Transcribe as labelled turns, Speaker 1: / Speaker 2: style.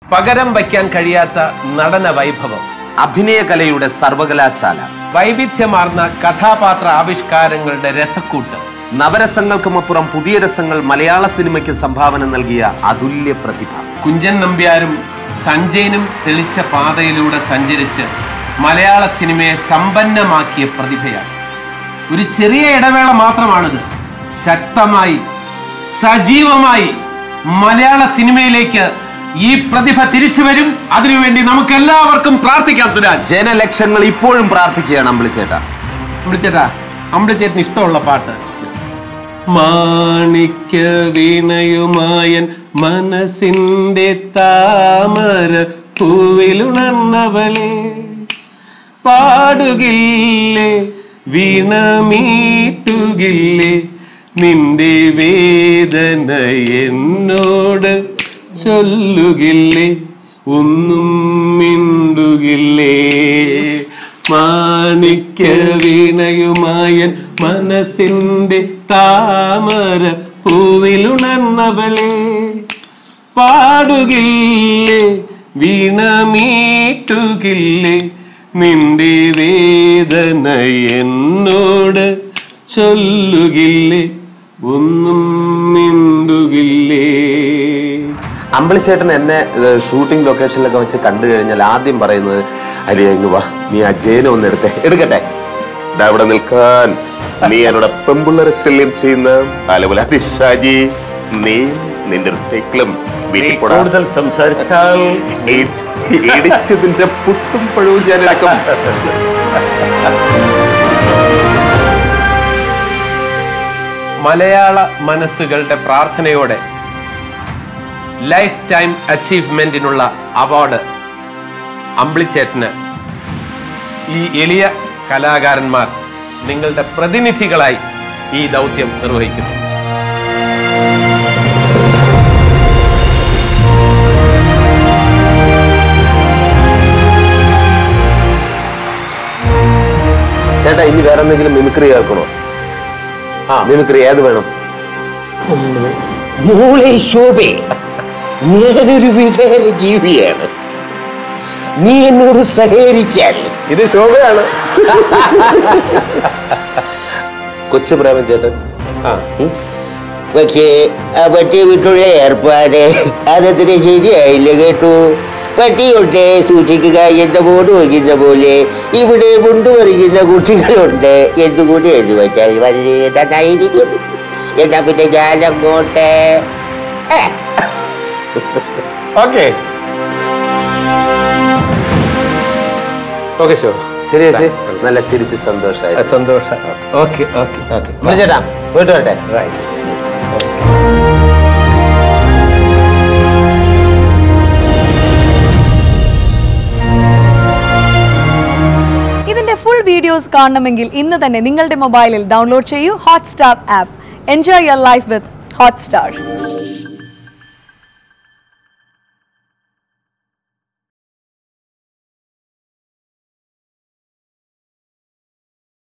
Speaker 1: പകരം വയ്ക്കാൻ കഴിയാത്ത നടന വൈഭവം
Speaker 2: അഭിനയകലയുടെ സർവകലാശാല
Speaker 1: വൈവിധ്യമാർന്ന കഥാപാത്ര ആവിഷ്കാരങ്ങളുടെ രസക്കൂട്ട്
Speaker 2: നവരസങ്ങൾക്കുമപ്പുറം പുതിയ രസങ്ങൾ മലയാള സിനിമയ്ക്ക് സംഭാവന നൽകിയ അതുല്യ പ്രതിഭ
Speaker 1: കുഞ്ചൻ നമ്പ്യാരും സഞ്ജയനും തെളിച്ച പാതയിലൂടെ സഞ്ചരിച്ച് മലയാള സിനിമയെ സമ്പന്നമാക്കിയ പ്രതിഭയാണ് ഒരു ചെറിയ ഇടവേള മാത്രമാണിത് ശക്തമായി സജീവമായി മലയാള സിനിമയിലേക്ക് ഈ പ്രതിഭ തിരിച്ചു വരും അതിനുവേണ്ടി നമുക്ക് എല്ലാവർക്കും പ്രാർത്ഥിക്കാം സുരാജ്
Speaker 2: ജനലക്ഷങ്ങൾ ഇപ്പോഴും പ്രാർത്ഥിക്കുകയാണ് അമ്പിളിച്ചേട്ടാ
Speaker 1: വിളിച്ചേട്ടാ അമ്പിളിച്ചേട്ടന് ഇഷ്ടമുള്ള പാട്ട് മാണിക്യ വീണയുമായൻ മനസ്സിന്റെ താമര പൂവിലുണർന്നവളെ പാടുകില്ലേ വീണമീട്ടുകില്ലേ നിന്റെ വേദന എന്നോട് ചൊല്ലുകില്ലേ ഒന്നും മിണ്ടുകില്ലേ മാണിക്യ വീണയുമായൻ മനസ്സിന്റെ താമര പൂവിലുണർന്നവളെ പാടുകില്ലേ വീണമീട്ടുകില്ലേ നിന്റെ വേദന എന്നോട് ചൊല്ലുകില്ലേ ഒന്നും മിണ്ടുകില്ലേ
Speaker 2: അമ്പിളിച്ചേട്ടൻ എന്നെ ഏഹ്, ഷൂട്ടിംഗ് ലൊക്കേഷനിലൊക്കെ വെച്ച് കണ്ടു കഴിഞ്ഞാൽ ആദ്യം പറയുന്നത് അരിയ ഇങ്ങ് വാ നീ ആ ജേന ഒന്ന് എടുത്തേ എടുക്കട്ടെ ദാ ഇവിടെ നിൽക്കാൻ നീ എന്നോട് പെമ്പിള്ളേരെ ശല്യം ചെയ്യുന്ന അലവല ഷാജി നീ നിന്റെ ഒരു സൈക്കിളും വീട്ടിൽ പോടാ.
Speaker 3: കൂടുതൽ സംസാരിച്ചാൽ
Speaker 2: ഇ- ഇടിച്ചതിന്റെ പുട്ടും പഴവും ഞാൻ എടുക്കും
Speaker 1: മലയാള മനസ്സുകളുടെ പ്രാർത്ഥനയോടെ ലൈഫ് ടൈം അച്ചീവ്മെന്റിനുള്ള അവാർഡ് അമ്പിളിച്ചേട്ടന് ഈ എളിയ കലാകാരന്മാർ നിങ്ങളുടെ പ്രതിനിധികളായി ഈ ദൗത്യം നിർവഹിക്കുന്നു
Speaker 2: ചേട്ടാ ഇനി വേറെ എന്തെങ്കിലും മിമിക്രി കേൾക്കണോ ആ മിമിക്രി ഏത് വേണം
Speaker 4: മോളെ ശോഭെ ഞാനൊരു വികാര ജീവിയാണ് നീ എന്നോട് സഹകരിച്ചാൽ
Speaker 2: ഇത് ശോഭയാണ് കൊച്ചു പ്രേമൻ ചേട്ടൻ ആ ഉം.
Speaker 4: പക്ഷേ ആ പട്ടിയെ വിട്ടുള്ള ഏർപ്പാട് അതത്ര ശരിയായില്ല കേട്ടോ പട്ടിയുണ്ട് സൂക്ഷിക്കുക എന്ന ബോർഡ് വയ്ക്കുന്ന പോലെ ഇവിടെ കൊണ്ടുവരിക്കുന്ന കുട്ടികളുണ്ട് എന്നുകൂടി എന്ന് വെച്ചാൽ വളരെ നന്നായിരിക്കും എന്നാ പിന്നെ ഞാൻ അങ്ങോട്ട് ഏ,
Speaker 1: ഓക്കെ ഓക്കെ ശോഭ
Speaker 2: ശരി ശരി നല്ല ചിരിച്ച് സന്തോഷമായി
Speaker 1: സന്തോഷം ഓക്കെ ഓക്കെ ഓക്കെ
Speaker 4: ചേട്ടാ പോയിട്ട് വരട്ടെ
Speaker 1: റൈറ്റ്
Speaker 5: ഇതിന്റെ ഫുൾ വീഡിയോസ് കാണണമെങ്കിൽ ഇന്ന് തന്നെ നിങ്ങളുടെ മൊബൈലിൽ ഡൗൺലോഡ് ചെയ്യൂ Hotstar app enjoy your life with Hotstar